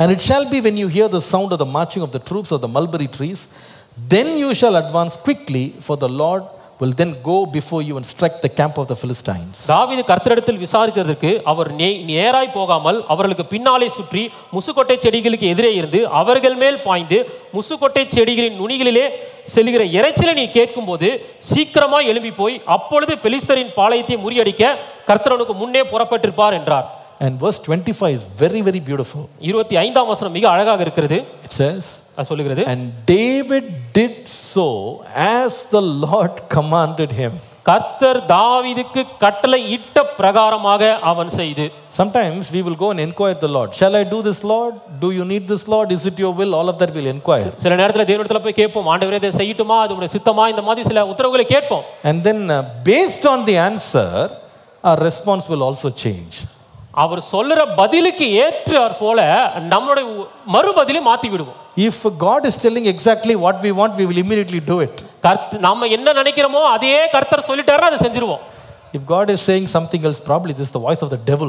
And it shall be when you hear the sound of the marching of the troops of the mulberry trees, then you shall advance quickly, for the Lord will then go before you and strike the camp of the Philistines. தாவீது கர்த்தரிடத்தில் விசாரிக்கிறதுக்கு அவர் நே- நேராய் போகாமல் அவர்களுக்கு பின்னாலே சுற்றி முசுக்கொட்டை செடிகளுக்கு எதிரே இருந்து அவர்கள் மேல் பாய்ந்து முசுக்கொட்டை செடிகளின் நுனிகளிலே செல்கிற இறைச்சலை நீ கேட்கும்போது சீக்கிரமாய் எழும்பி போய் அப்பொழுது பெலிஸ்தரின் பாளையத்தை முறியடிக்க கர்த்தரனுக்கு முன்னே புறப்பட்டிருப்பார் என்றார் And verse 25 is very, very beautiful. இருபத்தி ஐந்தாம் வசனம் மிக அழகாக இருக்கிறது It says, அது சொல்லுகிறது And David did so as the Lord commanded him. கர்த்தர் தாவீதுக்கு கட்டளை இட்ட பிரகாரமாக அவன் செய்து Sometimes we will go and inquire the Lord. Shall I do this, Lord? Do you need this, Lord? Is it your will? All of that we'll inquire. சில நேரத்தில் தேவனிடத்துல போய் கேட்போம் ஆண்டவரே இதை செய்யட்டுமா அது உடைய சித்தமா இந்த மாதிரி சில உத்தரவுகளை கேட்போம் And then, uh, based on the answer, our response will also change. அவர் சொல்லுற பதிலுக்கு ஏற்றாற் போல நம்மளுடைய மறுபதிலை மாத்தி விடுவோம் If God is telling exactly what we want, we will immediately do it. கர்த்த நம்ம என்ன நினைக்கிறோமோ அதையே கர்த்தர் சொல்லிட்டாருன்னா அதை செஞ்சிருவோம் If God is saying something else, probably this is the voice of the devil.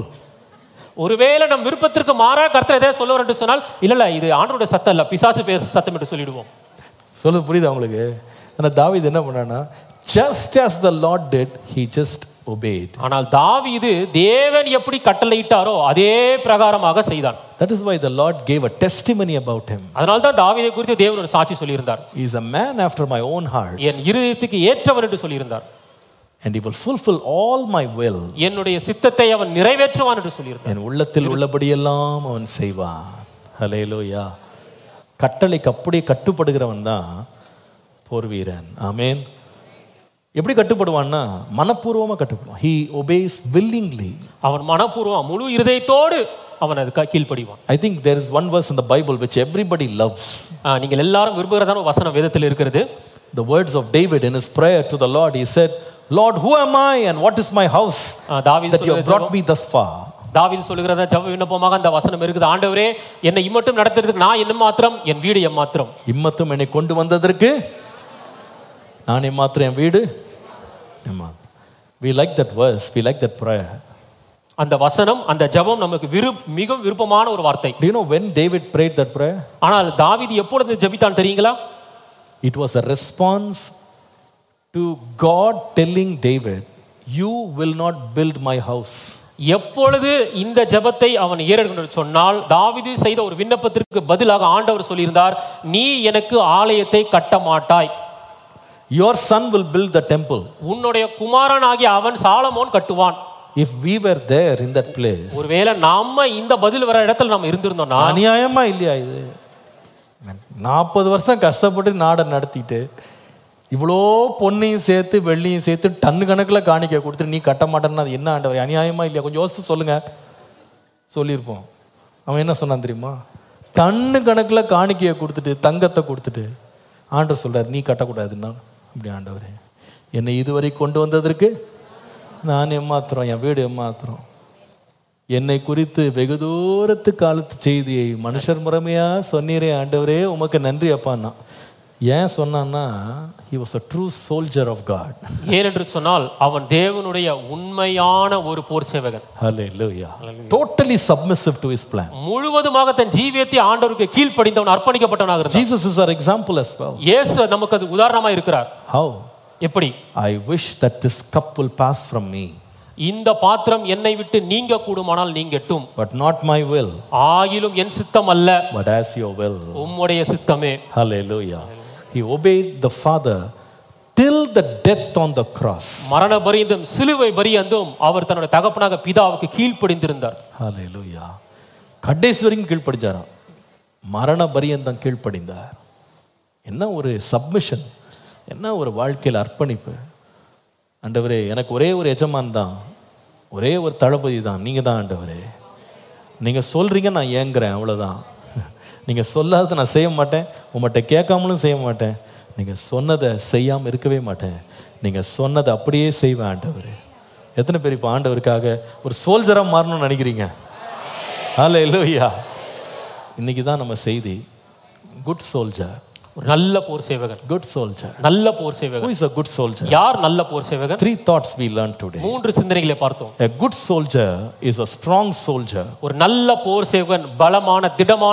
ஒருவேளை நம் விருப்பத்திற்கு மாறா கர்த்தர் எதாவது சொல்லுவார் என்று சொன்னால் இல்ல இல்ல இது ஆண்டோட சத்தம் இல்ல பிசாசு பேர் சத்தம் என்று சொல்லிடுவோம் சொல்லுது புரியுதா உங்களுக்கு ஆனால் தாவீது என்ன பண்ணானா just as the Lord did, he just obeyed. ஆனால் தாவீது தேவன் எப்படி கட்டளையிட்டாரோ அதே பிரகாரமாக செய்தான் That is why the Lord gave a testimony about him. அதனால தான் தாவீதை குறித்து தேவன் ஒரு சாட்சி சொல்லியிருந்தார் He is a man after my own heart, என் இருதயத்துக்கு ஏற்றவன் என்று சொல்லியிருந்தார் and he will fulfill all my will. என்னுடைய சித்தத்தை அவன் நிறைவேற்றுவான் என்று சொல்லியிருந்தார் என் உள்ளத்தில் உள்ளபடியெல்லாம் அவன் செய்வான் ஹலேலூயா கட்டளைக்கு அப்படியே கட்டுப்படுகிறவன் தான் போர் வீரன் ஆமேன் எப்படி கட்டுப்படுவான்னா மனப்பூர்வமாக கட்டுப்படுவான் ஹீ ஒபேஸ் willingly அவன் மனப்பூர்வம் முழு இருதயத்தோடு அவன் அது க- கீழ்ப்படிவான் I think there is one verse in the bible which everybody loves ஆ, நீங்கள் எல்லாரும் விரும்புகிறதான ஒரு வசனம் வேதத்தில் இருக்கிறது the words of david in his prayer to the lord he said lord who am i and what is my house ஆ, தாவீது that you have சொல்லுகிற brought me thus far தாவீது சொல்லுகிறத ஜப விண்ணப்பமாக அந்த வசனம் இருக்குது ஆண்டவரே என்னை இம்மட்டும் நடத்துறதுக்கு நான் என்ன மாத்திரம் என் வீடு எம்மாத்திரம் இம்மத்தும் என்னை கொண்டு வந்ததற்கு நான் எம்மாத்திரம் என் வீடு எம்மாத்திரம் we like that verse we like that prayer அந்த வசனம் அந்த ஜெபம் நமக்கு விரு மிகவும் விருப்பமான ஒரு வார்த்தை do you know when david prayed that prayer ஆனால் தாவீது எப்பொழுது ஜெபித்தான் தெரியுங்களா it was a response to god telling david you will not build my house எப்பொழுது இந்த ஜெபத்தை அவன் ஏறெடுக்கணும் சொன்னால் தாவீது செய்த ஒரு விண்ணப்பத்திற்கு பதிலாக ஆண்டவர் சொல்லியிருந்தார் நீ எனக்கு ஆலயத்தை கட்ட மாட்டாய் your son will build the temple உன்னுடைய குமாரனாகிய அவன் சாலமோன் கட்டுவான் if we were there in that place ஒருவேளை நம்ம இந்த பதில் வர இடத்துல நம்ம இருந்திருந்தோம்னா அநியாயமா இல்லையா இது நாற்பது வருஷம் கஷ்டப்பட்டு நாடை நடத்திட்டு இவ்வளோ பொண்ணையும் சேர்த்து வெள்ளியும் சேர்த்து டன்னு கணக்கில் காணிக்க கொடுத்துட்டு நீ கட்ட மாட்டேன்னா அது என்ன ஆண்டவர் அநியாயமா இல்லையா கொஞ்சம் யோசித்து சொல்லுங்க சொல்லியிருப்போம் அவன் என்ன சொன்னான் தெரியுமா டன்னு கணக்கில் காணிக்கையை கொடுத்துட்டு தங்கத்தை கொடுத்துட்டு ஆண்டவர் சொல்றார் நீ கட்டக்கூடாதுன்னா அப்படி ஆண்டவரே என்னை இதுவரை கொண்டு வந்ததற்கு நான் ஏமாத்துறோம் என் வீடு ஏமாத்துறோம் என்னை குறித்து வெகு தூரத்து காலத்து செய்தியை மனுஷர் முறைமையா சொன்னீரே ஆண்டவரே உமக்கு நன்றி அப்பான்னா ஏன் சொன்னான்னா he was a true soldier of God ஏனென்று சொன்னால் அவன் தேவனுடைய உண்மையான ஒரு போர் சேவகன் hallelujah totally submissive to his plan முழுவதுமாக தன் ஜீவியத்தை ஆண்டவருக்கு கீழ்ப்படிந்தவன் அர்ப்பணிக்கப்பட்டவனாக இருந்தான் Jesus is our example as well இயேசு நமக்கு அது உதாரணமா இருக்கிறார் how எப்படி I wish that this cup will pass from me இந்த பாத்திரம் என்னை விட்டு நீங்க கூடுமானால் நீங்கட்டும் but not my will ஆயிலும் என் சித்தம் அல்ல but as your will உம்முடைய சித்தமே hallelujah he obeyed the father till the death on the cross மரண பரியந்தும் சிலுவை பரியந்தும் அவர் தன்னுடைய தகப்பனாக பிதாவுக்கு கீழ்ப்படிந்திருந்தார் ஹalleluya கடைசி வரைக்கும் கீழ்ப்படிஞ்சாராம் மரண பரியந்தம் கீழ்ப்படிந்தார் என்ன ஒரு சப்மிஷன் என்ன ஒரு வாழ்க்கையில் அர்ப்பணிப்பு ஆண்டவரே எனக்கு ஒரே ஒரு எஜமான் தான் ஒரே ஒரு தளபதி தான் நீங்கள் தான் ஆண்டவரே நீங்கள் சொல்கிறீங்க நான் ஏங்குறேன் அவ்வளோதான் நீங்கள் சொல்லாத நான் செய்ய மாட்டேன் உங்கள்கிட்ட கேட்காமலும் செய்ய மாட்டேன் நீங்கள் சொன்னதை செய்யாமல் இருக்கவே மாட்டேன் நீங்கள் சொன்னதை அப்படியே செய்வேன் ஆண்டவரே எத்தனை பேர் இப்போ ஆண்டவருக்காக ஒரு சோல்ஜராக மாறணும்னு நினைக்கிறீங்க ஹalleluya இல்லையா இன்னைக்கு தான் நம்ம செய்தி குட் சோல்ஜர் ஒரு நல்ல போர் சேவகன் குட் சோல்ஜர் நல்ல போர் சேவகன் who is a good soldier யார் நல்ல போர் சேவகன் three thoughts we learned today மூன்று சிந்தனைகளை பார்த்தோம் a good soldier is a strong soldier ஒரு நல்ல போர் சேவகன் பலமான திடமான